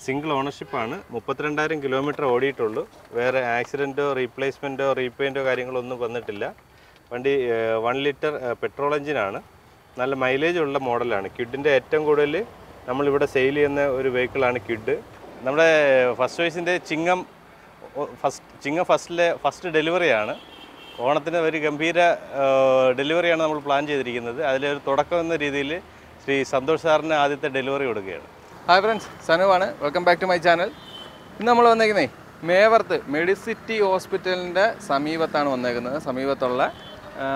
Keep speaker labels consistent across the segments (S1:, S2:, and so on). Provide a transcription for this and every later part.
S1: Single ഓണർഷിപ്പാണ് മുപ്പത്തിരണ്ടായിരം kilometre ഓടിയിട്ടുള്ളൂ വേറെ ആക്സിഡൻറ്റോ റീപ്ലേസ്മെൻറ്റോ റീപെയിൻറ്റോ കാര്യങ്ങളൊന്നും വന്നിട്ടില്ല വണ്ടി വൺ ലിറ്റർ പെട്രോൾ എഞ്ചിനാണ് നല്ല മൈലേജ് ഉള്ള മോഡലാണ് കിഡിൻ്റെ ഏറ്റവും കൂടുതൽ നമ്മളിവിടെ സെയിൽ ചെയ്യുന്ന ഒരു വെഹിക്കിളാണ് കിഡ് നമ്മുടെ ഫസ്റ്റ് ചോയ്സിൻ്റെ ചിങ്ങം ഫസ്റ്റ് ചിങ്ങം ഫസ്റ്റിലെ ഫസ്റ്റ് ഡെലിവറിയാണ് ഓണത്തിന് ഒരു ഗംഭീര ഡെലിവറിയാണ് നമ്മൾ പ്ലാൻ ചെയ്തിരിക്കുന്നത് അതിലൊരു തുടക്കം എന്ന രീതിയിൽ ശ്രീ സന്തോഷ് സാറിന് ആദ്യത്തെ ഡെലിവറി കൊടുക്കുകയാണ്
S2: ഹായ് ഫ്രണ്ട്സ് സനുവാണ് welcome back to my channel ഇന്ന് നമ്മൾ വന്നേക്കുന്നേ മേവർത്ത് മെഡിസിറ്റി ഹോസ്പിറ്റലിൻ്റെ സമീപത്താണ് വന്നേക്കുന്നത് സമീപത്തുള്ള ആ,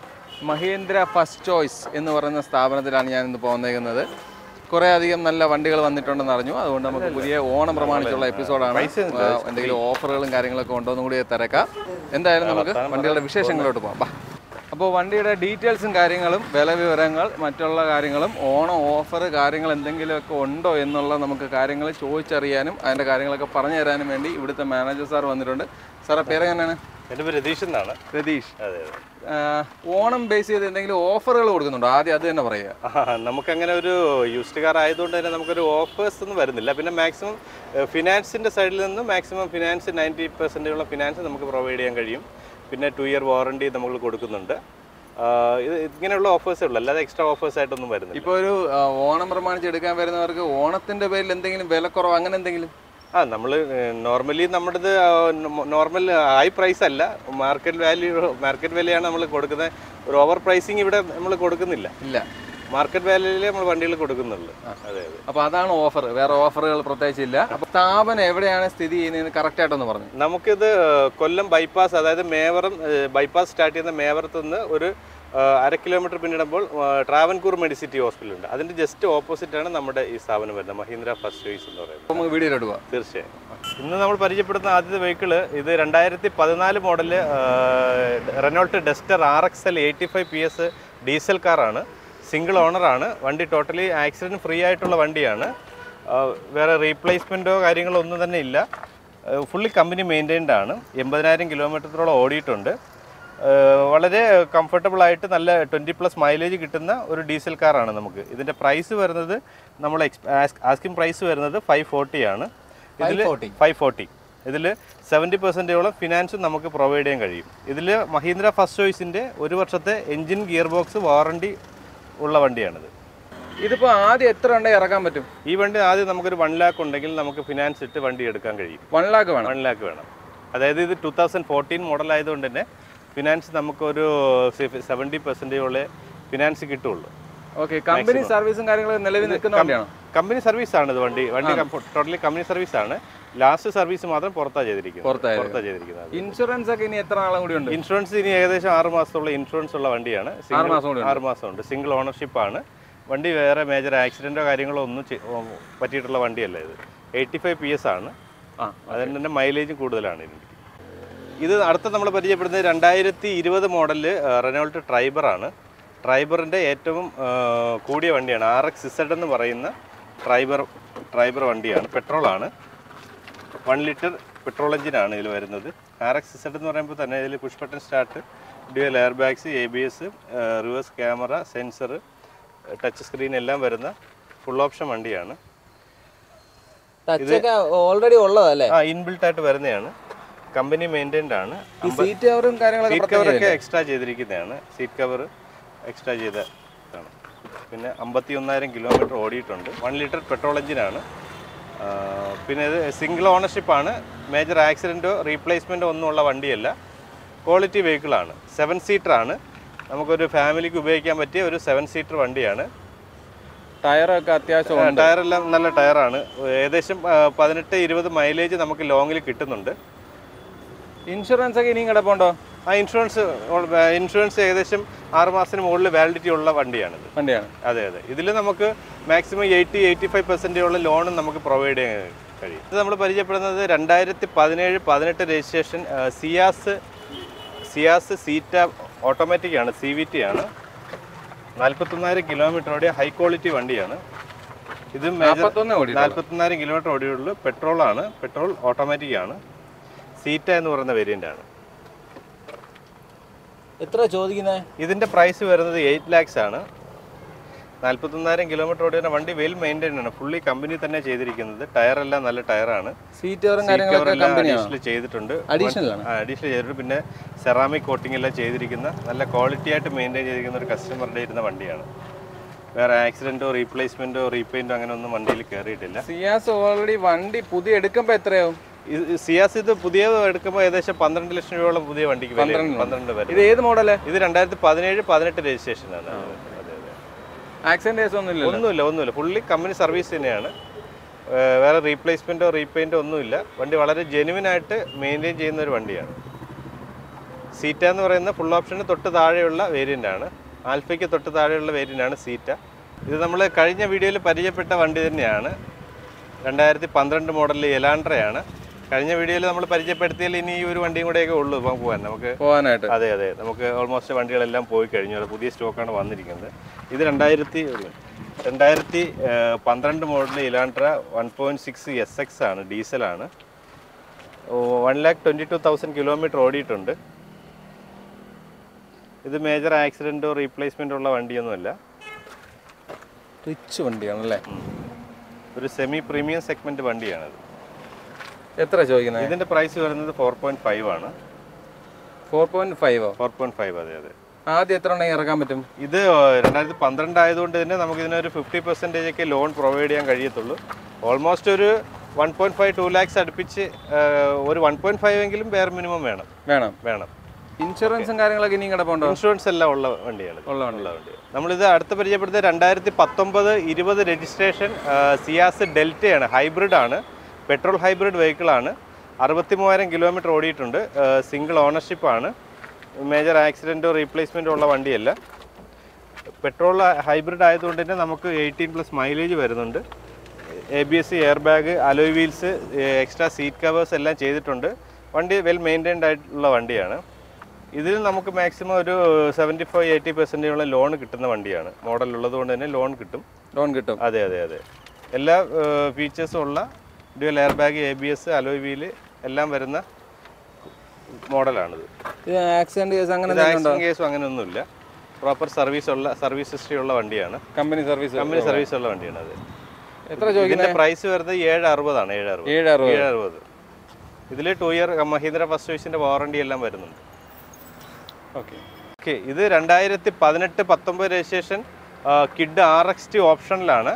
S2: മഹീന്ദ്ര ഫസ്റ്റ് ചോയ്സ് എന്ന് പറയുന്ന സ്ഥാപനത്തിലാണ് ഞാൻ ഇന്ന് പോകുന്നേക്കുന്നത് കുറേ അധികം നല്ല വണ്ടികൾ വന്നിട്ടുണ്ടെന്ന് അറിഞ്ഞു അതുകൊണ്ട് നമുക്ക് പുതിയ ഓണം പ്രമാണിച്ചുള്ള എപ്പിസോഡാണ് ആ, എന്തെങ്കിലും ഓഫറുകളും കാര്യങ്ങളൊക്കെ ഉണ്ടോ എന്നും കൂടി തിരക്കാം എന്തായാലും നമുക്ക് വണ്ടികളുടെ വിശേഷങ്ങളിലോട്ട് പോകാം ബാ അപ്പോൾ വണ്ടിയുടെ ഡീറ്റെയിൽസും കാര്യങ്ങളും വില വിവരങ്ങൾ മറ്റുള്ള കാര്യങ്ങളും ഓണം ഓഫർ കാര്യങ്ങൾ എന്തെങ്കിലുമൊക്കെ ഉണ്ടോ എന്നുള്ള നമുക്ക് കാര്യങ്ങൾ ചോദിച്ചറിയാനും അതിൻ്റെ കാര്യങ്ങളൊക്കെ പറഞ്ഞു തരാനും വേണ്ടി ഇവിടുത്തെ മാനേജർ സാർ വന്നിട്ടുണ്ട് സാറേ പേരെങ്ങനെയാണ്
S1: എൻ്റെ പേര് രതീഷ് എന്നാണ്
S2: രതീഷ്
S1: അതെ അതെ
S2: ആഹ് ഓണം ബേസ് ചെയ്ത് എന്തെങ്കിലും ഓഫറുകൾ കൊടുക്കുന്നുണ്ടോ ആദ്യം അത് തന്നെ പറയുക
S1: ആ, നമുക്കങ്ങനെ ഒരു യൂസ്ഡ് കാർ ആയതുകൊണ്ട് തന്നെ നമുക്കൊരു ഓഫേഴ്സ് ഒന്നും വരുന്നില്ല പിന്നെ മാക്സിമം ഫിനാൻസിൻ്റെ സൈഡിൽ നിന്ന് മാക്സിമം ഫിനാൻസ് നയൻറ്റി പെർസെൻറ്റേജുള്ള ഫിനാൻസ് നമുക്ക് പ്രൊവൈഡ് ചെയ്യാൻ കഴിയും പിന്നെ ടു ഇയർ വാറണ്ടി നമ്മൾ കൊടുക്കുന്നുണ്ട് ആ, ഇത് ഇങ്ങനെയുള്ള ഓഫേഴ്സേ ഉള്ളൂ അല്ലാതെ എക്സ്ട്രാ ഓഫേഴ്സ് ആയിട്ടൊന്നും വരുന്നില്ല
S2: ഇപ്പോൾ ഒരു ആഹ് ഓണം പ്രമാണിച്ച് എടുക്കാൻ വരുന്നവർക്ക് ഓണത്തിൻ്റെ പേരിൽ എന്തെങ്കിലും വിലക്കുറവ് അങ്ങനെ എന്തെങ്കിലും
S1: ആ നമ്മൾ നോർമലി നമ്മുടേത് നോർമൽ ഹൈ പ്രൈസ് അല്ല മാർക്കറ്റ് വാല്യൂ മാർക്കറ്റ് വിലയാണ് നമ്മൾ കൊടുക്കുന്നത് ഒരു ഓവർ പ്രൈസിങ് ഇവിടെ നമ്മൾ കൊടുക്കുന്നില്ല
S2: ഇല്ല
S1: മാർക്കറ്റ് വാല്യൂലേ നമ്മൾ വണ്ടികൾ കൊടുക്കുന്നുള്ളൂ അതെ അതെ
S2: അപ്പോൾ അതാണ് ഓഫർ വേറെ ഓഫറുകൾ പ്രത്യേകിച്ചില്ല അപ്പോൾ സ്ഥാപനം എവിടെയാണ് സ്ഥിതി ചെയ്യുന്നതെന്ന് കറക്റ്റ് ആയിട്ടൊന്ന് പറഞ്ഞു
S1: നമുക്കിത് കൊല്ലം ബൈപ്പാസ് അതായത് മേവറം ബൈപ്പാസ് സ്റ്റാർട്ട് ചെയ്യുന്ന മേവറത്ത് നിന്ന് ഒരു ആ, അര കിലോമീറ്റർ പിന്നിടുമ്പോൾ ആ, ട്രാവൻകൂർ മെഡിസിറ്റി ഹോസ്പിറ്റൽ ഉണ്ട് അതിൻ്റെ ജസ്റ്റ് ഓപ്പോസിറ്റ് ആണ് നമ്മുടെ ഈ സ്ഥാപനം വരുന്നത് മഹീന്ദ്ര ഫസ്റ്റ് ചോയ്സ് എന്ന് പറയുന്നത്
S2: അപ്പോൾ നമുക്ക് വീഡിയോയിലോട്ട് പോവാം
S1: തീർച്ചയായും ഇന്ന് നമ്മൾ പരിചയപ്പെടുന്ന ആദ്യത്തെ വെഹിക്കിള് ഇത് രണ്ടായിരത്തി പതിനാല് model Renault Duster R X L eighty five P S diesel കാറാണ് സിംഗിൾ ഓണറാണ് വണ്ടി ടോട്ടലി ആക്സിഡൻറ്റ് ഫ്രീ ആയിട്ടുള്ള വണ്ടിയാണ് ആ, വേറെ റീപ്ലേസ്മെൻറ്റോ കാര്യങ്ങളോ ഒന്നും തന്നെ ഇല്ല ഫുള്ളി കമ്പനി മെയിൻറ്റൈൻഡ് ആണ് എൺപതിനായിരം കിലോമീറ്ററോളം ഓടിയിട്ടുണ്ട് ആ, വളരെ കംഫർട്ടബിൾ ആയിട്ട് നല്ല ട്വൻറ്റി പ്ലസ് മൈലേജ് കിട്ടുന്ന ഒരു ഡീസൽ കാറാണ് നമുക്ക് ഇതിൻ്റെ പ്രൈസ് വരുന്നത് നമ്മൾ ആസ്കിംഗ് പ്രൈസ് വരുന്നത് ഫൈവ് ഫോർട്ടി ആണ് ഇതിൽ
S2: 540.
S1: ഫൈവ് ഫോർട്ടി ഇതിൽ സെവൻറ്റി പെർസെൻറ്റോളം ഫിനാൻസും നമുക്ക് പ്രൊവൈഡ് ചെയ്യാൻ കഴിയും ഇതിൽ മഹീന്ദ്ര ഫസ്റ്റ് ചോയ്സിൻ്റെ ഒരു വർഷത്തെ എൻജിൻ ഗിയർ ബോക്സ് വാറണ്ടി ഉള്ള വണ്ടിയാണിത്
S2: ഇതിപ്പോൾ ആദ്യം എത്ര ഉണ്ടെങ്കിൽ ഇറക്കാൻ പറ്റും
S1: ഈ വണ്ടി ആദ്യം നമുക്കൊരു വൺ ലാക്ക് ഉണ്ടെങ്കിൽ നമുക്ക് ഫിനാൻസ് ഇട്ട് വണ്ടി എടുക്കാൻ കഴിയും
S2: വൺ ലാക്ക് വേണം
S1: വൺ ലാക്ക് വേണം അതായത് ഇത് ടൂ തൗസൻഡ് ഫോർട്ടീൻ മോഡൽ ആയതുകൊണ്ട് തന്നെ ഫിനാൻസ് നമുക്കൊരു സെവൻറ്റി പെർസെൻറ്റേജോളം ഫിനാൻസ് കിട്ടുള്ളൂ
S2: ഓക്കെ കമ്പനി സർവീസും കാര്യങ്ങളും നിലവിൽ നിൽക്കുന്ന വണ്ടിയാണോ
S1: കമ്പനി സർവീസ് ആണ് ഇത് വണ്ടി വണ്ടി ടോട്ടലി കമ്പനി സർവീസ് ആണ് ലാസ്റ്റ് സർവീസ് മാത്രം പുറത്താണ് ചെയ്തിരിക്കുന്നത്
S2: പുറത്തായത്.
S1: പുറത്താണ് ചെയ്തിരിക്കുന്നത്
S2: ഇൻഷുറൻസ് ഒക്കെ ഇനി എത്ര നാളും കൂടി ഉണ്ട്
S1: ഇൻഷുറൻസ് ഇനി ഏകദേശം ആറ് മാസത്തോളം ഇൻഷുറൻസ് ഉള്ള വണ്ടിയാണ് Single-
S2: ആറ് മാസം കൂടി
S1: ആറ് മാസമുണ്ട് സിംഗിൾ ഓണർഷിപ്പ് ആണ് വണ്ടി വേറെ മേജർ ആക്സിഡന്റോ കാര്യങ്ങളോ ഒന്നും ചെ- ഓ, പറ്റിയിട്ടുള്ള വണ്ടിയല്ല ഇത് എയ്റ്റി ഫൈവ് പി എസ് ആണ്
S2: ആ
S1: അതിന് തന്നെ മൈലേജും കൂടുതലാണ് ഇതിന് ഇത് അടുത്ത നമ്മൾ പരിചയപ്പെടുന്നത് രണ്ടായിരത്തി ഇരുപത് മോഡല് റെനോൾട്ട് ട്രൈബറാണ് ട്രൈബറിൻ്റെ ഏറ്റവും ആ, കൂടിയ വണ്ടിയാണ് ആർ എക്സ് ഇസഡ് എന്ന് പറയുന്ന ട്രൈബർ ട്രൈബർ വണ്ടിയാണ് പെട്രോളാണ് വൺ ലിറ്റർ പെട്രോൾ എഞ്ചിനാണ് ഇതിൽ വരുന്നത് ആർ എക്സ് ഇസഡ് എന്ന് പറയുമ്പോൾ തന്നെ ഇതിൽ push button start dual air bags A B S reverse camera sensor touch screen എല്ലാം വരുന്ന ഫുൾ ഓപ്ഷൻ വണ്ടിയാണ്
S3: ടച്ചൊക്കെ ഓൾറെഡി ഉള്ളതല്ലേ
S1: ആ ഇൻബിൽട്ട് ആയിട്ട് വരുന്നതാണ് കമ്പനി മെയിൻറ്റൈൻഡ് ആണ്
S2: ഈ സീറ്റ് കവറും കാര്യങ്ങളൊക്കെ
S1: സീറ്റ് കവറൊക്കെ എക്സ്ട്രാ ചെയ്തിരിക്കുന്നതാണ് സീറ്റ് കവർ എക്സ്ട്രാ ചെയ്തതാണ് പിന്നെ അമ്പത്തി ഒന്നായിരം കിലോമീറ്റർ ഓടിയിട്ടുണ്ട് വൺ ലിറ്റർ പെട്രോൾ എഞ്ചിനാണ് ആ, പിന്നെ ഇത് സിംഗിൾ ഓണർഷിപ്പാണ് മേജർ ആക്സിഡൻറ്റോ റീപ്ലേസ്മെൻറ്റോ ഒന്നും ഉള്ള വണ്ടിയല്ല ക്വാളിറ്റി വെഹിക്കിളാണ് സെവൻ സീറ്ററാണ് നമുക്കൊരു ഫാമിലിക്ക് ഉപയോഗിക്കാൻ പറ്റിയ ഒരു സെവൻ സീറ്റർ വണ്ടിയാണ്
S2: ടയറൊക്കെ അത്യാവശ്യം ഉണ്ട്
S1: ടയറെല്ലാം നല്ല ടയറാണ് ഏകദേശം ആ, പതിനെട്ട് ഇരുപത് മൈലേജ് നമുക്ക് ലോങ്ങിൽ കിട്ടുന്നുണ്ട്
S2: ഇൻഷുറൻസ് ഒക്കെ ഇനിയും കിടപ്പുണ്ടോ
S1: ആ ഇൻഷുറൻസ് ഉൾ- ഇൻഷുറൻസ് ഏകദേശം ആറ് മാസത്തിന് മുകളിൽ വാലിഡിറ്റി ഉള്ള വണ്ടിയാണിത്
S2: വണ്ടിയാണ്
S1: അതെ അതെ ഇതിൽ നമുക്ക് മാക്സിമം എയ്റ്റി എയ്റ്റി ഫൈവ് പെർസെൻറ്റോളം ലോണും നമുക്ക് പ്രൊവൈഡ് ചെയ്യാൻ കഴിയും ഇത് നമ്മൾ പരിചയപ്പെടുന്നത് രണ്ടായിരത്തി പതിനേഴ് പതിനെട്ട് രജിസ്ട്രേഷൻ ആ, സിയാസ് സിയാസ് സീറ്റ ഓട്ടോമാറ്റിക് ആണ് സി വി ടി ആണ് നാൽപ്പത്തൊന്നായിരം കിലോമീറ്റർ ഓടിയ ഹൈ ക്വാളിറ്റി വണ്ടിയാണ് ഇത്
S2: നാൽപ്പത്തൊന്ന് ഓടി
S1: നാൽപ്പത്തൊന്നായിരം കിലോമീറ്റർ ഓടിയുള്ളൂ പെട്രോളാണ് പെട്രോൾ ഓട്ടോമാറ്റിക് ആണ് സീറ്റ എന്ന് പറയുന്ന വേരിയൻ്റ് ആണ്
S3: എത്ര ചോദിക്കുന്നത്
S1: ഇതിൻ്റെ പ്രൈസ് വരുന്നത് എയ്റ്റ് ലാക്സ് ആണ് നാൽപ്പത്തൊന്നായിരം കിലോമീറ്റർ ഓടിയ വണ്ടി വെൽ മെയിൻറ്റൈൻ ആണ് ഫുള്ളി കമ്പനി തന്നെ ചെയ്തിരിക്കുന്നത് ടയർ എല്ലാം നല്ല ടയറാണ്
S2: സീറ്റുകളും കാര്യങ്ങളൊക്കെ കമ്പനിയാണ്
S1: അഡീഷണൽ ചെയ്തിട്ടുണ്ട്
S2: അഡീഷണൽ ആണ്
S1: അഡീഷണൽ ചെയ്തിട്ടുണ്ട് പിന്നെ സെറാമിക് കോട്ടിംഗ് എല്ലാം ചെയ്തിരിക്കുന്ന നല്ല ക്വാളിറ്റി ആയിട്ട് മെയിൻറ്റെയിൻ ചെയ്തിരിക്കുന്ന ഒരു കസ്റ്റമറുടെ ഇരുന്ന വണ്ടിയാണ് വേറെ ആക്സിഡന്റോ റീപ്ലേസ്മെന്റോ റീപെയിന്റോ അങ്ങനെ ഒന്നും വണ്ടിയിൽ കയറിയിട്ടില്ല
S2: സിയാസ് ഓൾറെഡി വണ്ടി പുതിയ എടുക്കുമ്പോൾ എത്രയാവും
S1: ഇത് സിയാസ് ഇത് പുതിയ എടുക്കുമ്പോൾ ഏകദേശം പന്ത്രണ്ട് ലക്ഷം രൂപയോളം പുതിയ വണ്ടിക്ക് വില പന്ത്രണ്ട് പേര്
S2: ഇത് ഏത് മോഡല്
S1: ഇത് രണ്ടായിരത്തി പതിനേഴ് പതിനെട്ട് രജിസ്ട്രേഷൻ ആണ് അതെ അതെ
S2: ആക്സിഡന്റ് കേസ് ഒന്നും ഇല്ലല്ലോ
S1: ഒന്നുമില്ല ഒന്നുമില്ല ഫുള്ളി കമ്പനി സർവീസ് തന്നെയാണ് ഏർ വേറെ റീപ്ലേസ്മെന്റോ റീപെയിന്റോ ഒന്നുമില്ല വണ്ടി വളരെ ജെനുവിൻ ആയിട്ട് മെയിൻറ്റെയിൻ ചെയ്യുന്ന ഒരു വണ്ടിയാണ് സീറ്റ എന്ന് പറയുന്ന ഫുൾ ഓപ്ഷന് തൊട്ട് താഴെയുള്ള വേരിയന്റ് ആണ് ആൽഫയ്ക്ക് തൊട്ട് താഴെയുള്ള വേരിയന്റ് ആണ് സീറ്റ ഇത് നമ്മൾ കഴിഞ്ഞ വീഡിയോയിൽ പരിചയപ്പെട്ട വണ്ടി തന്നെയാണ് രണ്ടായിരത്തി പന്ത്രണ്ട് മോഡലിൽ എലാൻഡ്രയാണ് കഴിഞ്ഞ വീഡിയോയിൽ നമ്മൾ പരിചയപ്പെടുത്തിയാൽ ഇനി ഈ ഒരു വണ്ടിയും കൂടെയൊക്കെ ഉള്ളൂ ഇപ്പം പോകാൻ നമുക്ക്
S2: പോകാനായിട്ട്
S1: അതെ അതെ നമുക്ക് ഓൾമോസ്റ്റ് വണ്ടികളെല്ലാം പോയി കഴിഞ്ഞു അത് പുതിയ സ്റ്റോക്കാണ് വന്നിരിക്കുന്നത് ഇത് രണ്ടായിരത്തി രണ്ടായിരത്തി ഏഹ്, പന്ത്രണ്ട് model Elantra one point six S X ആണ് ഡീസലാണ് one lakh twenty two thousand kilometre ഓടിയിട്ടുണ്ട് ഇത് മേജർ ആക്സിഡൻറ്റോ റീപ്ലേസ്മെൻറ്റോ ഉള്ള വണ്ടിയൊന്നുമല്ല
S2: റിച്ച് വണ്ടിയാണല്ലേ
S1: ഒരു സെമി പ്രീമിയം സെഗ്മെൻറ്റ് വണ്ടിയാണത്
S2: എത്ര ചോദിക്കുന്നത്
S1: ഇതിൻ്റെ പ്രൈസ് വരുന്നത് ഫോർ പോയിൻറ്റ് ഫൈവ് ആണ്
S2: ഫോർ പോയിന്റ് ഫൈവോ
S1: ഫോർ പോയിൻറ്റ് ഫൈവ് അതെ അതെ
S2: ആദ്യം എത്ര ഉണ്ടെങ്കിൽ ഇറക്കാൻ പറ്റും
S1: ഇത് രണ്ടായിരത്തി പന്ത്രണ്ട് ആയതുകൊണ്ട് തന്നെ നമുക്ക് ഇതിനൊരു ഫിഫ്റ്റി പെർസെൻറ്റേജ് ഒക്കെ ലോൺ പ്രൊവൈഡ് ചെയ്യാൻ കഴിയത്തുള്ളൂ ഓൾമോസ്റ്റ് ഒരു one point five two lakhs അടുപ്പിച്ച് ആ, ഒരു വൺ പോയിന്റ് ഫൈവ് എങ്കിലും വേറെ മിനിമം വേണം
S2: വേണം
S1: വേണം
S2: ഇൻഷുറൻസും കാര്യങ്ങളൊക്കെ ഇനിയും കിടപ്പുണ്ടോ
S1: ഇൻഷുറൻസ് എല്ലാം ഉള്ള വണ്ടിയാണ്
S2: ഉള്ള വണ്ടി
S1: ഉള്ള വണ്ടി നമ്മളിത് അടുത്ത് പരിചയപ്പെടുത്തിയ രണ്ടായിരത്തി പത്തൊമ്പത് ഇരുപത് രജിസ്ട്രേഷൻ സിയാസ് ഡെൽറ്റയാണ് ഹൈബ്രിഡ് ആണ് പെട്രോൾ ഹൈബ്രിഡ് വെഹിക്കിൾ ആണ് അറുപത്തി മൂവായിരം കിലോമീറ്റർ ഓടിയിട്ടുണ്ട് സിംഗിൾ ഓണർഷിപ്പ് ആണ് മേജർ ആക്സിഡൻറ്റോ റീപ്ലേസ്മെൻറ്റോ ഉള്ള വണ്ടിയല്ല പെട്രോൾ ഹൈബ്രിഡ് ആയതുകൊണ്ട് തന്നെ നമുക്ക് എയ്റ്റീൻ പ്ലസ് മൈലേജ് വരുന്നുണ്ട് A B S air bag alloy wheels extra seat covers എല്ലാം ചെയ്തിട്ടുണ്ട് വണ്ടി വെൽ മെയിൻറ്റൈൻഡ് ആയിട്ടുള്ള വണ്ടിയാണ് ഇതിൽ നമുക്ക് മാക്സിമം ഒരു സെവൻറ്റി ഫൈവ് എയ്റ്റി പെർസെൻറ്റേജോളം ലോൺ കിട്ടുന്ന വണ്ടിയാണ് മോഡൽ ഉള്ളത് കൊണ്ട് തന്നെ ലോൺ കിട്ടും
S2: ലോൺ കിട്ടും
S1: അതെ അതെ അതെ എല്ലാ ഫീച്ചേഴ്സും ഉള്ള dual air bag A B S alloy wheel എല്ലാം വരുന്ന മോഡലാണിത്
S2: ഇത് ആക്സിഡന്റ് കേസ് അങ്ങനെ
S1: ഇത് ആക്സിഡന്റ് കേസും അങ്ങനെയൊന്നുമില്ല പ്രോപ്പർ സർവീസ് ഉള്ള സർവീസ് ഹിസ്റ്ററി ഉള്ള വണ്ടിയാണ്
S2: കമ്പനി സർവീസ്
S1: കമ്പനി സർവീസ് ഉള്ള വണ്ടിയാണ് അത്
S2: എത്ര ചോദിക്കുന്നത്
S1: ഇതിന്റെ പ്രൈസ് വരുന്നത് ഏഴ് അറുപതാണ് ഏഴ് അറുപത്
S2: ഏഴ് അറുപത്
S1: ഏഴ് അറുപത് ഇതിൽ ടു ഇയർ മഹീന്ദ്ര ഫസ്റ്റ് ചോയ്സിന്റെ വാറണ്ടി എല്ലാം വരുന്നുണ്ട്
S2: ഓക്കെ
S1: ഓക്കെ ഇത് രണ്ടായിരത്തി പതിനെട്ട് പത്തൊമ്പത് registration Kwid R X T ഓപ്ഷനിലാണ്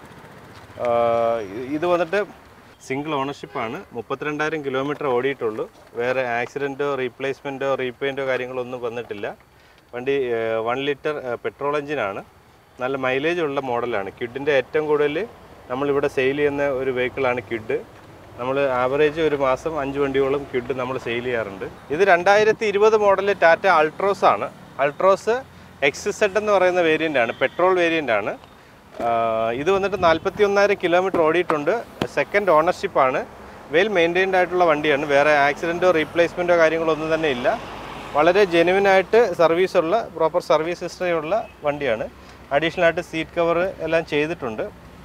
S1: ഇത് വന്നിട്ട് സിംഗിൾ ഓണർഷിപ്പാണ് മുപ്പത്തിരണ്ടായിരം കിലോമീറ്റർ ഓടിയിട്ടുള്ളൂ വേറെ ആക്സിഡൻറ്റോ റീപ്ലേസ്മെൻറ്റോ റീപെയിൻറ്റോ കാര്യങ്ങളൊന്നും വന്നിട്ടില്ല വണ്ടി വൺ ലിറ്റർ പെട്രോൾ എഞ്ചിനാണ് നല്ല മൈലേജ് ഉള്ള മോഡലാണ് കിഡിൻ്റെ ഏറ്റവും കൂടുതൽ നമ്മളിവിടെ സെയിൽ ചെയ്യുന്ന ഒരു വെഹിക്കിളാണ് കിഡ് നമ്മൾ ആവറേജ് ഒരു മാസം അഞ്ച് വണ്ടിയോളം കിഡ് നമ്മൾ സെയിൽ ചെയ്യാറുണ്ട് ഇത് രണ്ടായിരത്തി ഇരുപത് മോഡൽ ടാറ്റ അൾട്രോസ് ആണ് അൾട്രോസ് എക്സ് സെഡ് എന്ന് പറയുന്ന വേരിയൻ്റ് ആണ് പെട്രോൾ വേരിയൻ്റ് ആണ് ആഹ് ഇത് വന്നിട്ട് നാൽപ്പത്തി ഒന്നായിരം കിലോമീറ്റർ ഓടിയിട്ടുണ്ട് സെക്കൻഡ് ഓണർഷിപ്പാണ് വെൽ മെയിൻറ്റൈൻഡ് ആയിട്ടുള്ള വണ്ടിയാണ് വേറെ ആക്സിഡൻറ്റോ റീപ്ലേസ്മെൻറ്റോ കാര്യങ്ങളോ ഒന്നും തന്നെ ഇല്ല വളരെ ജെനുവിൻ ആയിട്ട് സർവീസ് ഉള്ള പ്രോപ്പർ സർവീസ് ഹിസ്റ്ററി ഉള്ള വണ്ടിയാണ് അഡീഷണൽ ആയിട്ട് സീറ്റ് കവർ എല്ലാം ചെയ്തിട്ടുണ്ട്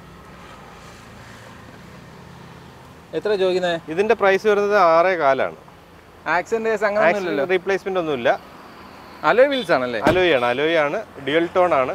S2: എത്ര ചോദിക്കുന്നത്
S1: ഇതിൻ്റെ പ്രൈസ് വരുന്നത് ആറേ കാലാണ്
S2: ആക്സിഡന്റ് കേസ് അങ്ങനെ
S1: ആക്സിഡൻറ്റ് റീപ്ലേസ്മെൻ്റ് ഒന്നുമില്ല
S2: അലോ വീൽസ് ആണല്ലേ
S1: അലോയ് ആണ് അലോയ് ആണ് ഡ്യുവൽ ടോൺ ആണ്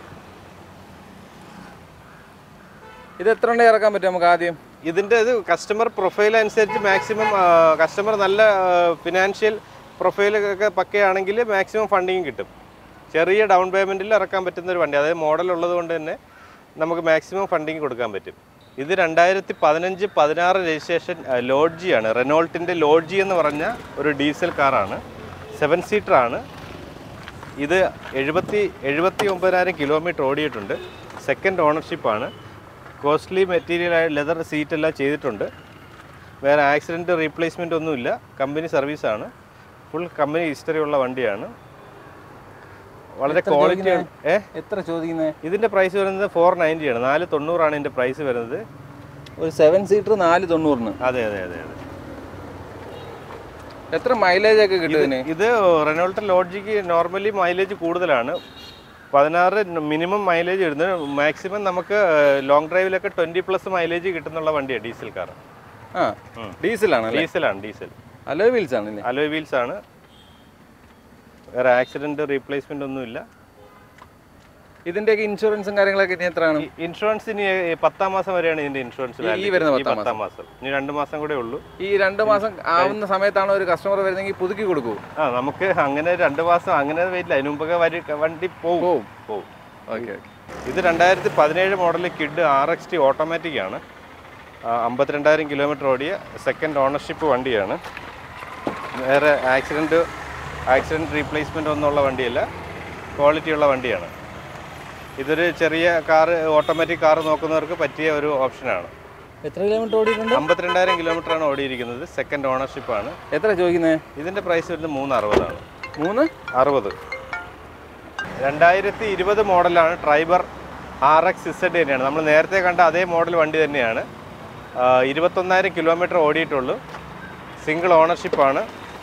S2: ഇത് എത്ര ഉണ്ടെങ്കിൽ ഇറക്കാൻ പറ്റും നമുക്ക് ആദ്യം
S1: ഇതിൻ്റെ ഇത് കസ്റ്റമർ പ്രൊഫൈൽ അനുസരിച്ച് മാക്സിമം കസ്റ്റമർ നല്ല ഫിനാൻഷ്യൽ പ്രൊഫൈലൊക്കെ പക്കയാണെങ്കിൽ മാക്സിമം ഫണ്ടിങ് കിട്ടും ചെറിയ ഡൗൺ പേയ്മെൻറ്റിൽ ഇറക്കാൻ പറ്റുന്ന ഒരു വണ്ടി അതായത് മോഡൽ ഉള്ളത് കൊണ്ട് തന്നെ നമുക്ക് മാക്സിമം ഫണ്ടിങ് കൊടുക്കാൻ പറ്റും ഇത് രണ്ടായിരത്തി പതിനഞ്ച് പതിനാറ് രജിസ്ട്രേഷൻ ലോഡ്ജിയാണ് റെനോൾട്ടിൻ്റെ ലോഡ്ജി എന്ന് പറഞ്ഞ ഒരു ഡീസൽ കാറാണ് സെവൻ സീറ്ററാണ് ഇത് എഴുപത്തി എഴുപത്തി ഒമ്പതിനായിരം കിലോമീറ്റർ ഓടിയിട്ടുണ്ട് സെക്കൻഡ് ഓണർഷിപ്പാണ് കോസ്റ്റ്ലി മെറ്റീരിയലായ ലെതർ സീറ്റ് എല്ലാം ചെയ്തിട്ടുണ്ട് വേറെ ആക്സിഡൻറ്റ് റീപ്ലേസ്മെൻ്റ് ഒന്നുമില്ല കമ്പനി സർവീസാണ് ഫുൾ കമ്പനി ഹിസ്റ്ററി ഉള്ള വണ്ടിയാണ് വളരെ ക്വാളിറ്റി ഏ
S2: എത്ര ചോദിക്കുന്നത്
S1: ഇതിൻ്റെ പ്രൈസ് വരുന്നത് ഫോർ നയൻറ്റി ആണ് നാല് തൊണ്ണൂറാണ് ഇതിൻ്റെ പ്രൈസ് വരുന്നത്
S2: ഒരു സെവൻ സീറ്റർ നാല് തൊണ്ണൂറിന്
S1: അതെ അതെ അതെ അതെ
S2: എത്ര മൈലേജ് ഒക്കെ കിട്ടും ഇതിന്
S1: ഇത് റെനോൾട്ട് ലോഡ്ജിക്ക് നോർമലി മൈലേജ് കൂടുതലാണ് പതിനാറ് മിനിമം മൈലേജ് ഇടുന്നത് മാക്സിമം നമുക്ക് ലോങ് ഡ്രൈവിലൊക്കെ ട്വൻറ്റി പ്ലസ് മൈലേജ് കിട്ടുന്നുള്ള വണ്ടിയാണ് ഡീസൽ കാർ
S2: ആ ഡീസലാണല്ലേ
S1: ഡീസലാണ് ഡീസൽ
S2: അലോ വീൽസ് ആണല്ലേ
S1: അലോയ് വീൽസ് ആണ് വേറെ ആക്സിഡൻറ്റ് റീപ്ലേസ്മെൻ്റ് ഒന്നുമില്ല
S2: ഇതിന്റെയൊക്കെ ഇൻഷുറൻസും കാര്യങ്ങളൊക്കെ ഇനി എത്രയാണ്
S1: ഈ ഇൻഷുറൻസ് ഇനി ഈ പത്താം മാസം വരെയാണ് ഇതിന്റെ ഇൻഷുറൻസ്
S2: ഈ
S1: validity.
S2: വരുന്ന
S1: ഈ
S2: പത്താം
S1: പത്താം മാസം ഇനി രണ്ട് മാസം കൂടെ ഉള്ളൂ
S2: ഈ രണ്ട് മാസം ആവുന്ന സമയത്താണ് ഒരു കസ്റ്റമർ വരുന്നെങ്കിൽ പുതുക്കി കൊടുക്കൂ
S1: ആ നമുക്ക് അങ്ങനെ രണ്ട് മാസം അങ്ങനെ വരില്ല അതിന് മുമ്പൊക്കെ വരി വണ്ടി പോവും
S2: പോവും
S1: പോവും
S2: ഓക്കെ ഓക്കെ
S1: ഇത് രണ്ടായിരത്തി പതിനേഴ് model Kwid R X T automatic ആണ് ആ, അമ്പത്തിരണ്ടായിരം കിലോമീറ്റർ ഓടിയ സെക്കൻഡ് ഓണർഷിപ്പ് വണ്ടിയാണ് വേറെ ആക്സിഡൻറ്റ് ആക്സിഡൻറ്റ് റീപ്ലേസ്മെൻ്റ് ഒന്നുമുള്ള വണ്ടിയല്ല ക്വാളിറ്റി ഉള്ള വണ്ടിയാണ് ഇതൊരു ചെറിയ കാറ് ഓട്ടോമാറ്റിക് കാർ നോക്കുന്നവർക്ക് പറ്റിയ ഒരു ഓപ്ഷനാണ്
S2: എത്ര കിലോമീറ്റർ ഓടിയിട്ടുണ്ട്
S1: അമ്പത്തിരണ്ടായിരം കിലോമീറ്ററാണ് ഓടിയിരിക്കുന്നത് സെക്കൻഡ് ഓണർഷിപ്പാണ്
S2: എത്ര ചോദിക്കുന്നത്
S1: ഇതിൻ്റെ പ്രൈസ് വരുന്നത് മൂന്ന് അറുപതാണ്
S2: മൂന്ന്
S1: അറുപത് രണ്ടായിരത്തി ഇരുപത് മോഡലാണ് ട്രൈബർ ആർ എക്സ് ഇസഡ് തന്നെയാണ് നമ്മൾ നേരത്തെ കണ്ട അതേ മോഡൽ വണ്ടി തന്നെയാണ് ആ, ഇരുപത്തൊന്നായിരം കിലോമീറ്റർ ഓടിയിട്ടുള്ളൂ സിംഗിൾ ഓണർഷിപ്പാണ്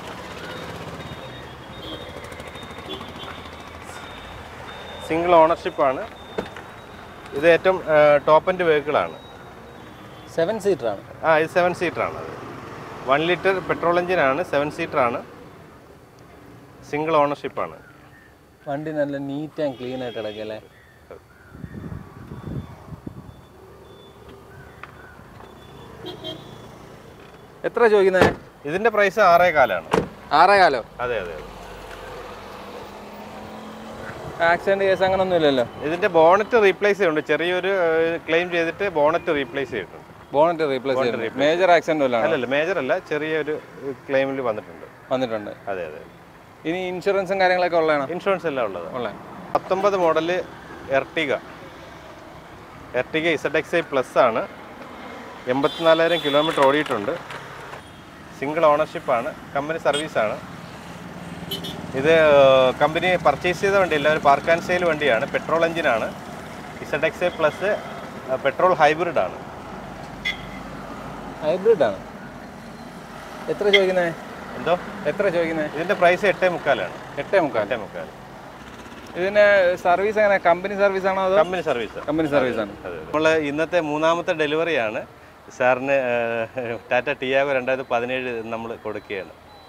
S1: സിംഗിൾ ഓണർഷിപ്പാണ് ഇത് ഏറ്റവും ടോപ്പ് ആൻഡ് വെഹിക്കിളാണ്
S2: സെവൻ സീറ്റർ ആണ്
S1: ആ ഇത് സെവൻ സീറ്ററാണ് വൺ ലിറ്റർ പെട്രോൾ എഞ്ചിനാണ് സെവൻ സീറ്ററാണ് സിംഗിൾ ഓണർഷിപ്പാണ്
S2: വണ്ടി നല്ല നീറ്റ് ആൻഡ് ക്ലീൻ ആയിട്ട് കിടക്കല്ലേ എത്ര ചോദിക്കുന്നത്
S1: ഇതിന്റെ പ്രൈസ് ആറേ കാലാണ്
S2: ആറേ കാലോ
S1: അതെ അതെ അതെ
S2: ആക്സിഡന്റ് കേസ് അങ്ങനെ ഒന്നും ഇല്ലല്ലോ
S1: ഇതിന്റെ ബോണറ്റ് റീപ്ലേസ് ചെയ്യുന്നുണ്ട് ചെറിയൊരു ക്ലെയിം ചെയ്തിട്ട് ബോണറ്റ് റീപ്ലേസ് ചെയ്തിട്ടുണ്ട്
S2: ബോണറ്റ് റീപ്ലേസ് ചെയ്തു മേജർ ആക്സിഡന്റ് വല്ലതും
S1: അല്ലല്ല മേജർ അല്ല ചെറിയൊരു ക്ലെയിമിൽ വന്നിട്ടുണ്ട്
S2: വന്നിട്ടുണ്ട്
S1: അതെ അതെ
S2: ഇനി ഇൻഷുറൻസും കാര്യങ്ങളൊക്കെ ഉള്ളതാണ്
S1: ഇൻഷുറൻസ് എല്ലാം ഉള്ളത്
S2: ഉള്ള
S1: പത്തൊമ്പത് model Ertiga Ertiga Z X I plus ആണ് എൺപത്തിനാലായിരം കിലോമീറ്റർ ഓടിയിട്ടുണ്ട് സിംഗിൾ ഓണർഷിപ്പാണ് കമ്പനി സർവീസാണ് ഇത് കമ്പനി പർച്ചേസ് ചെയ്ത വണ്ടിയല്ല ഒരു പാർക്ക് ആൻഡ് സെയിൽ വണ്ടിയാണ് പെട്രോൾ എഞ്ചിനാണ് Z X I plus petrol hybrid ആണ്
S2: ഹൈബ്രിഡ് ആണ് എത്ര ചോദിക്കുന്നത്
S1: എന്തോ
S2: എത്ര ചോദിക്കുന്നത്
S1: ഇതിന്റെ പ്രൈസ് എട്ടേ മുക്കാലാണ്
S2: എട്ടേ മുക്കാൽ
S1: എട്ടേ മുക്കാൽ
S2: ഇതിന് സർവീസ് എങ്ങനെ കമ്പനി സർവീസ് ആണോ അതോ
S1: കമ്പനി സർവീസ്
S2: കമ്പനി സർവീസ് ആണ്
S1: നമ്മൾ ഇന്നത്തെ മൂന്നാമത്തെ ഡെലിവറിയാണ് സാറിന് ടാറ്റ ടിയാഗോ രണ്ടായിരത്തി പതിനേഴ് നമ്മൾ കൊടുക്കുകയാണ്